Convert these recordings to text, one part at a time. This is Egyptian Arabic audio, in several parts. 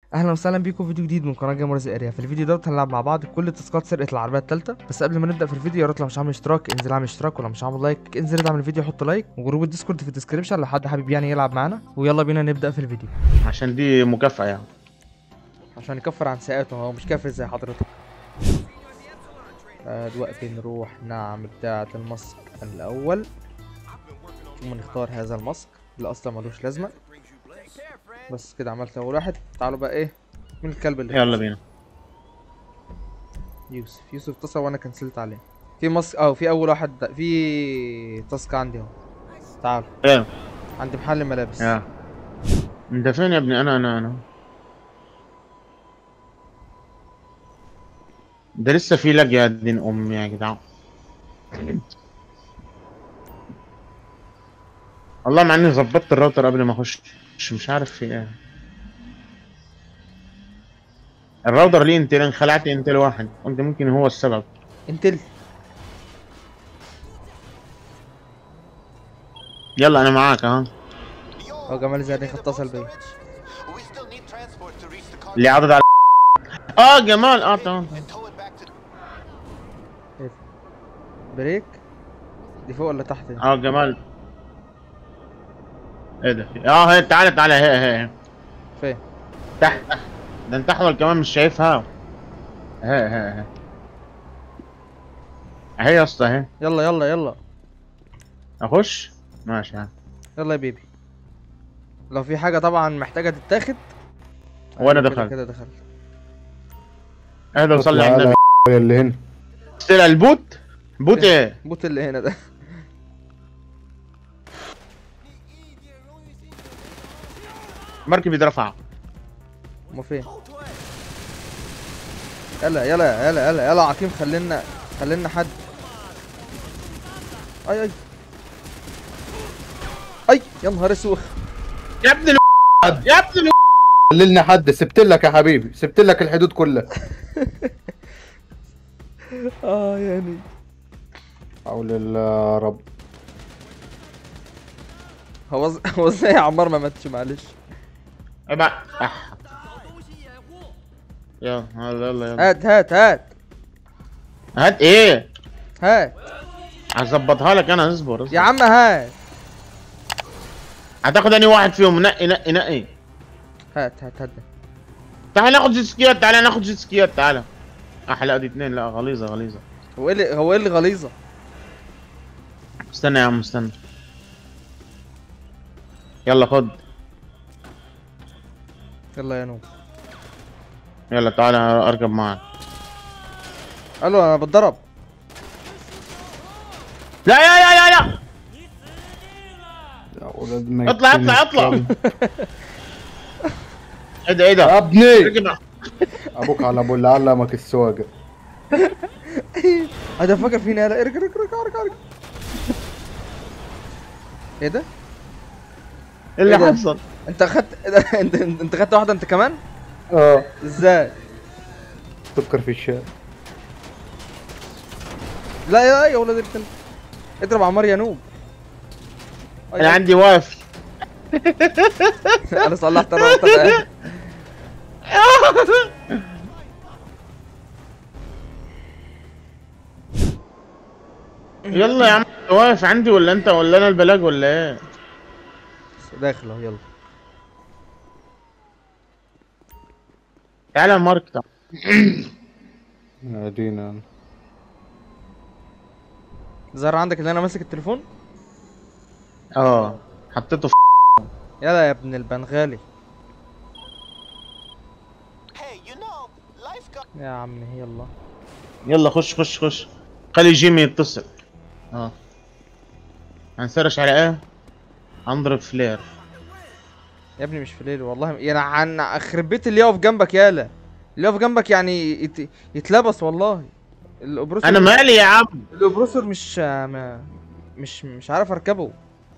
اهلا وسهلا بيكم في فيديو جديد من قناه جيمرز اريا في الفيديو دوت هنلعب مع بعض كل تاسكات سرقه العربيه الثالثه بس قبل ما نبدا في الفيديو يا ريت لو مش عامل اشتراك انزل اعمل اشتراك ولو مش عامل لايك انزل ادعم الفيديو حط لايك وجروب الديسكورد في الديسكربشن لو حد حابب يعني يلعب معانا ويلا بينا نبدا في الفيديو عشان دي مكافأة يعني عشان يكفر عن سيئاته هو مش كافر زي حضرتك آه، دلوقتي نروح نعمل بتاعة الماسك الأول ثم نختار هذا الماسك اللي أصلا ملوش لازمة بس كده عملت أول واحد تعالوا بقى إيه من الكلب اللي يلا بينا يوسف يوسف اتصل وأنا كنسلت عليه في ماسك أه في أول واحد ده. في تاسك عندي أهو تعالوا ايه عند محل ملابس يا انت فين يا ابني انا انا انا ده لسه في لاج يا دين امي يا جدعان والله مع اني ظبطت الراوتر قبل ما اخش مش مش عارف في ايه الراوتر ليه انتلين خلعت انتل واحد قلت ممكن هو السبب انتل يلا انا معاك اها هو جمال زادي اتصل بيا We still need transport to reach the car اللي عضد على اه جمال اه تمام and tow it back to بريك دي فوق ولا تحت دي؟ اه جمال ايه ده في- اه هي تعالى تعالى هي هي هي فين تحت تحت. ده انت احول كمان مش شايفها هي هي هي اهي يا اسطى اهي يلا يلا يلا اخش ماشي ها يلا يا بيبي لو في حاجة طبعا محتاجة تتاخد وانا كده- دخلت كده دخلت اهدى وصلي على النبي اللي هنا طلع البوت بوت ايه بوت اللي هنا ده مركب يترفع هما فين يلا يلا يلا يلا يلا عقيم خلينا خلينا حد اي اي اي يا نهار اسود يا ابن ال... يا ابن ال... قللنا حد سبت لك يا حبيبي سبت لك الحدود كلها اه يعني حول الله يا رب هو ز- هو ازاي يا عمار ما ماتش معلش ابع أح. يلا يلا يلا يلا هات هات هات هات ايه هات هظبطها لك انا اصبر اصبر يا عم هات هتاخد انهي واحد فيهم نقي نقي نقي هات هات هات ده. تعال ناخد جيت سكيات تعال ناخد جيت سكيات تعال احلى دي اتنين لا غليظه غليظه هو ايه اللي هو ايه اللي غليظة استنى يا عم استنى يلا خد يلا يا نوب يلا تعال اركب معاك الو انا بتضرب لا يا يا يا يا يا ولد ما اطلع اطلع اطلع ايه ده ايه يا ده ابني ركب ابوك على ابو اللي علمك السواقه انا فاكر فينا يلا ارجع ارجع ارجع ارجع ارجع ايه ده؟ إيه اللي إيه ده؟ حصل انت اخدت إيه ده؟ انت انت خدت واحدة انت كمان؟ اه ازاي؟ سكر في الشارع لا يا يا ولاد الكلب اضرب عمار يا نوب أي- انا عندي واقف انا صلحت الرابطة الآن. يلا يا عم واقف عندي ولا انت ولا انا البلاج ولا ايه داخل اهو يلا تعالى يا مارك تعال. ادينا ظهر عندك ان انا ماسك التليفون؟ اه حطيته في يلا يا ابن البنغالي Hey, you know, life got يا عم يلا يلا خش خش خش خلي جيمي يتصل اه هنسرش على ايه هنضرب فلير يا ابني مش في ليل والله يعني عن اخرب بيت اللي يقف جنبك يالا اللي يقف جنبك يعني يت... يتلبس والله الاوبروسور انا مالي يا عم الاوبروسور مش ما... مش مش عارف اركبه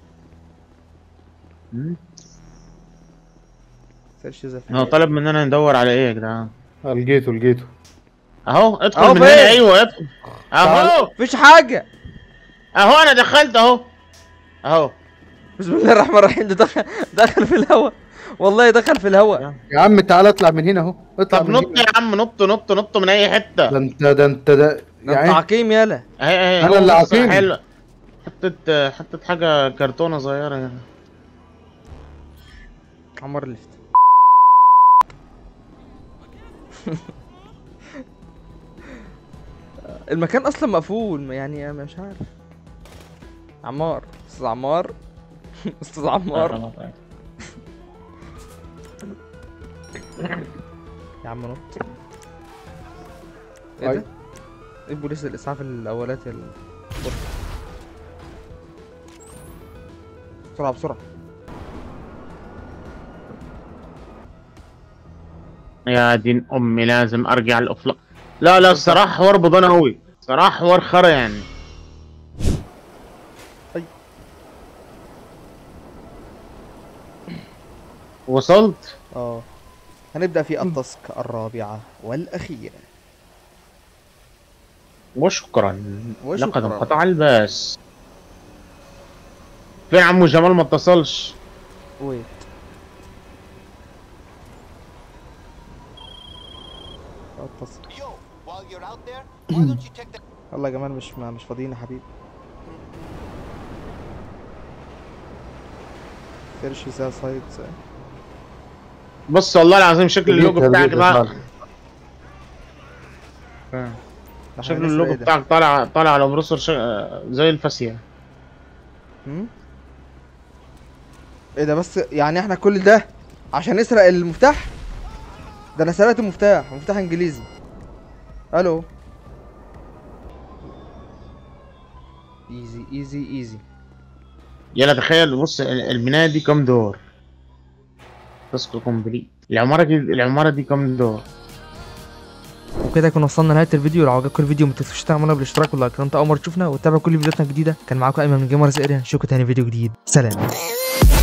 سيرش ذا هو طلب مننا ندور على ايه يا جدعان لقيته لقيته اهو ادخل أهو من فين؟ هنا ايوه ادخل اهو مفيش حاجه اهو انا دخلت اهو اهو بسم الله الرحمن الرحيم ده دخل دخل في الهواء والله دخل في الهواء يا عم تعالى اطلع من هنا اهو اطلع طب من نط هنا يا عم نط نط نط من اي حته ده انت ده انت ده ده انت يعني عقيم يالا اهي اهي أنا هو اللي بص عقيم. حلو حطيت حطيت حاجه كرتونه صغيره يعني عمر الليفت المكان اصلا مقفول يعني مش عارف عمار استاذ عمار استاذ عمار يا عم نط ايه ده؟ أي. ايه بوليس الاسعاف الاولاتي ال- بسرعة بسرعة يا دين امي لازم ارجع الافلاق لا لا الصراحه حوار بضانه قوي صراحه حوار خرا يعني أي. وصلت اه هنبدأ في التاسك الرابعة والأخيرة وشكرا وشكراً. لقد انقطع الباس فين عمو جمال ما اتصلش ويت التاسك Yo, while you're out there, why don't you check the يلا يا جمال مش ما مش فاضيين يا حبيبي فيرش ذا سايد بص والله العظيم شكل اللوجو بتاعك ده شكل اللوجو بتاعك طالع طالع على بروسر ش... زي الفاسيه ايه ده بس يعني احنا كل ده عشان نسرق المفتاح ده انا سرقت المفتاح مفتاح انجليزي الو ايزي ايزي ايزي يلا تخيل بص ال- البنايه دي كام دور تاسك كومبليت العماره دي العماره دي كام دور وكده كنا وصلنا لنهايه الفيديو لو عجبكم الفيديو ما تنسوش تعملوا بالاشتراك واللايك لو انت اول مره تشوفنا وتتابع كل فيديوهاتنا الجديده كان معاكم ايمن من جيمرز اريا نشوفكم تاني فيديو جديد سلام